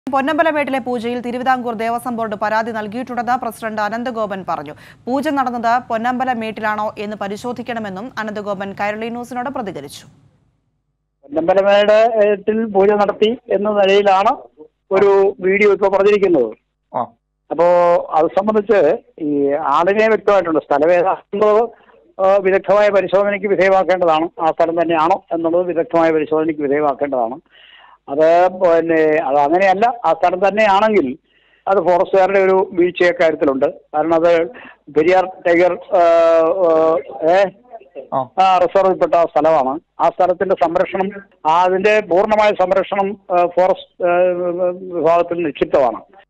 പൊന്നമ്പലമേട്ടിലെ പൂജയിൽ തിരുവിതാംകൂർ ദേവസ്വം ബോർഡ് പരാതി നൽകിയിട്ടുണ്ടെന്ന് പ്രസിഡന്റ് അനന്തഗോപൻ പറഞ്ഞു പൂജ നടന്നത് പൊന്നമ്പലമേട്ടിലാണോ എന്ന് പരിശോധിക്കണമെന്നും അനന്തഗോപൻ കൈരളി ന്യൂസിനോട് പ്രതികരിച്ചു പൊന്നമ്പലമേടിൽ പൂജ നടത്തി എന്ന നിലയിലാണ് ഒരു വീഡിയോ ഇപ്പോൾ പറഞ്ഞിരിക്കുന്നത് ആ അപ്പോ അത് സംബന്ധിച്ച് ഈ ആളിനെ വ്യക്തമായിട്ടുണ്ട് സ്ഥലമേതാകുന്നത് വിദഗ്ധമായ പരിശോധനയ്ക്ക് വിധേയമാക്കേണ്ടതാണ് ആ സ്ഥലം തന്നെയാണോ എന്നുള്ളത് വിദഗ്ധമായ പരിശോധനയ്ക്ക് വിധേയമാക്കേണ്ടതാണ് അത് പിന്നെ അത് അങ്ങനെയല്ല ആ സ്ഥലം തന്നെയാണെങ്കിൽ അത് ഫോറസ്റ്റുകാരുടെ ഒരു വീഴ്ച കാര്യത്തിലുണ്ട് കാരണം അത് പെരിയാർ ടൈഗർ ആ, ആ, ഏ ആ ആ റിസർവിൽപ്പെട്ട സ്ഥലമാണ് ആ സ്ഥലത്തിന്റെ സംരക്ഷണം ആ അതിന്റെ പൂർണ്ണമായ സംരക്ഷണം ആ, ഫോറസ്റ്റ് ആ, വിഭാഗത്തിൽ നിക്ഷിപ്തമാണ്